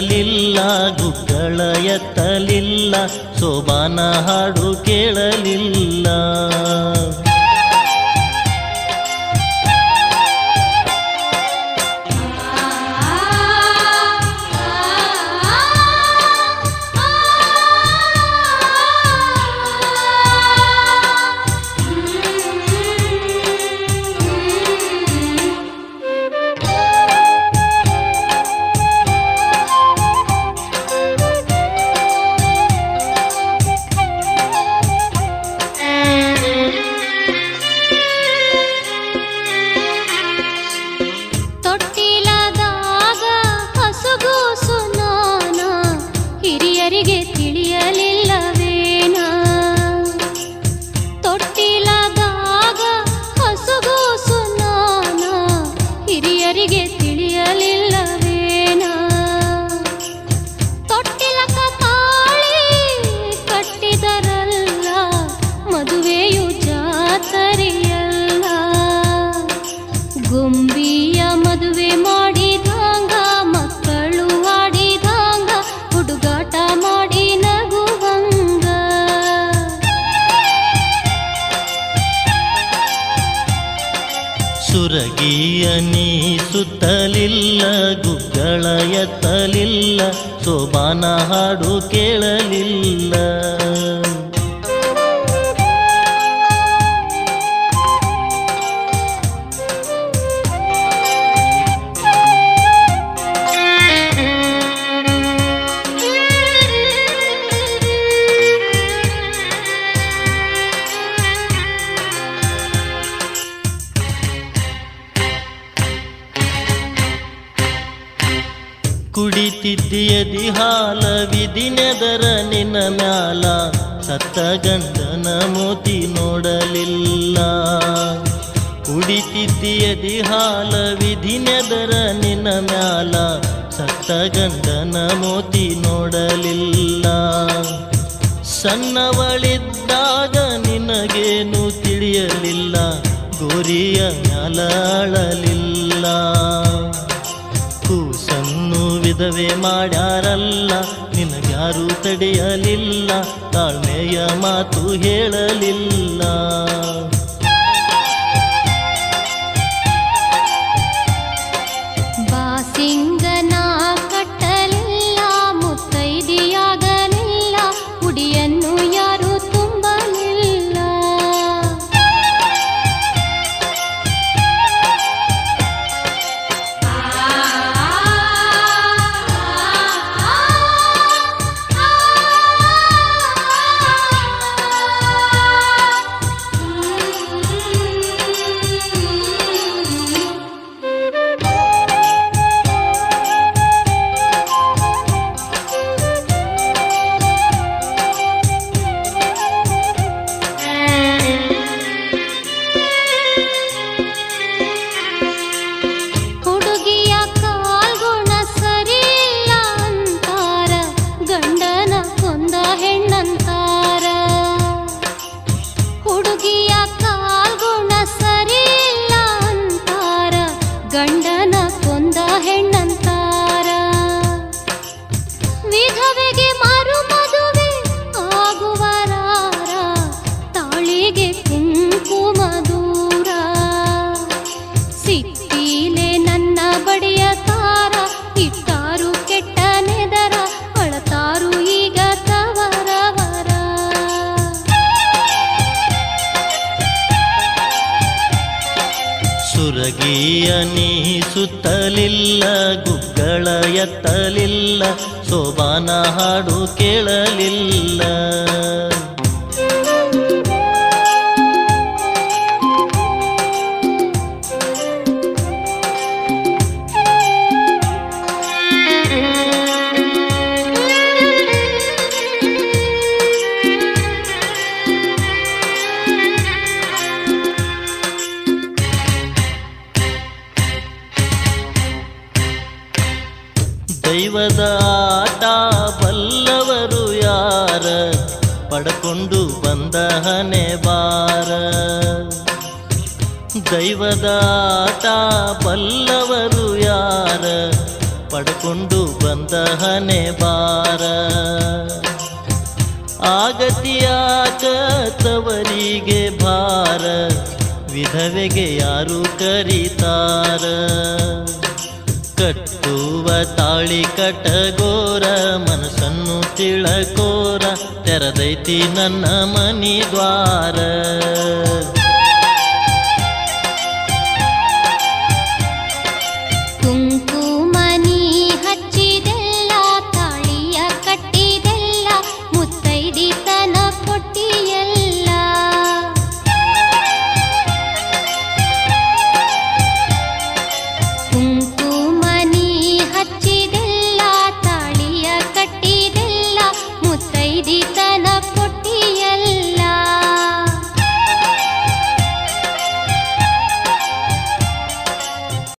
ಕೇಳಲಿಲ್ಲ ಗುಗ್ಗಳ ಎತ್ತಲಿಲ್ಲ ಸೋಬಾನ ಹಾಡು ಕೇಳಲಿಲ್ಲ ತೊಟ್ಟಿಲದಾಗ ಹಸುಗೂಸು ನಾನ ಹಿರಿಯರಿಗೆ ತಿಳಿಯಲಿಲ್ಲವೇನ ತೊಟ್ಟಿಲದಾಗ ಹಸುಗೂಸು ನಾನ ಹಿರಿಯರಿಗೆ ತಿಳಿಯಲಿಲ್ಲವೇನ ತೊಟ್ಟಿಲಕ ತಾಳಿ ಕಟ್ಟಿದರಲ್ಲ ಮದುವೆಯು ಜಾತರೆಯಲ್ಲ ಗುಂಬಿಯ ಮದುವೆ ಮಾಡಿದಂಗ ಮಕ್ಕಳು ಆಡಿದಂಗ ಹುಡುಗಾಟ ಮಾಡಿ ನಗುವಂಗ ಸುರಗಿಯ ನೀ ಸುತ್ತಲಿಲ್ಲ ಗುಗ್ಗಳ ಎತ್ತಲಿಲ್ಲ ಸೋಬಾನ ಹಾಡು ಕೇಳಲಿಲ್ಲ ಕುಡಿತಿದ್ದೀಯದಿ ಹಾಲ ವಿಧಿನೆದರ ನಿನ್ನ ಮ್ಯಾಲ ಸತ್ತ ಗಂಡನ ಮೋತಿ ನೋಡಲಿಲ್ಲ ಕುಡಿತಿದ್ದೀಯದಿ ಹಾಲ ವಿಧಿನೆದರ ನಿನ್ನ ಮ್ಯಾಲ ಸತ್ತ ಗಂಡನ ಮೋತಿ ನೋಡಲಿಲ್ಲ ಸಣ್ಣವಳಿದ್ದಾಗ ನಿನಗೇನು ತಿಳಿಯಲಿಲ್ಲ ಗೋರಿಯ ಮ್ಯಾಲ ಅಳಲಿಲ್ಲ ಕೂಸನ್ನು ವಿಧವೆ ಮಾಡ್ಯಾರಲ್ಲ ನಿನಗ್ಯಾರು ತಡೆಯಲಿಲ್ಲ ತಾಳ್ಮೆಯ ಮಾತು ಹೇಳಲಿಲ್ಲ ಬಾಸಿಂಗನ ಕಟ್ಟಲಿಲ್ಲ ಮುತ್ತೈದೆಯಾಗಲಿಲ್ಲ ಉಡಿಯನ್ನು ಯಾರು ತುಂಬಲಿಲ್ಲ ಹುಡುಗಿಯ ಕಾಲ್ಗುಣ ಸರಿಯಿಲ್ಲ ಅಂತಾರ ಗಂಡನ ಕೊಂದ ಹೆಣ್ಣಂತಾರ ಹುಡುಗಿಯ ಕಾಲ್ಗುಣ ಸರಿಯಿಲ್ಲ ಅಂತಾರ ಗಂಡನ ಕೊಂದ ಹೆಣ್ಣಂತಾರ ವಿಧವೆಗೆ ಮರು ಮದುವೆ ಆಗುವರಾರ ತಾಳಿಗೆ ಕುಂಕುಮ ದೂರ ಸಿಕ್ಕಿಲೆ ನನ್ನ ಬಡಿಯ ತಾರ ಇಟ್ಟಾರು ಕೆಟ್ಟ ನೆದರ ಅಳತಾರು ಈಗ ತವರವರ ಸುರಗಿಯ ನೀ ಸುತ್ತಲಿಲ್ಲ ಗುಗ್ಗಳ ಎತ್ತಲಿಲ್ಲ ಸೋಬಾನ ಹಾಡು ಕೇಳಲಿಲ್ಲ ದೈವದ ಆಟ ಬಲ್ಲವರು ಯಾರ ಪಡ್ಕೊಂಡು ಬಂದ ಹನೆ ಬಾರ ದೈವದ ಆಟ ಬಲ್ಲವರು ಯಾರ ಪಡ್ಕೊಂಡು ಬಂದ ಹನೆ ಬಾರ ಆಗತಿಯಾಕ ತವರಿಗೆ ಭಾರ ವಿಧವೆಗೆ ಯಾರು ಕರೀತಾರ ಕಟ್ಟುವ ತಾಳಿ ಕಟಗೋರ ಮನಸ್ಸನ್ನು ತಿಳಕೋರ ತೆರದೈತಿ ನನ್ನ ಮನಿ ದ್ವಾರ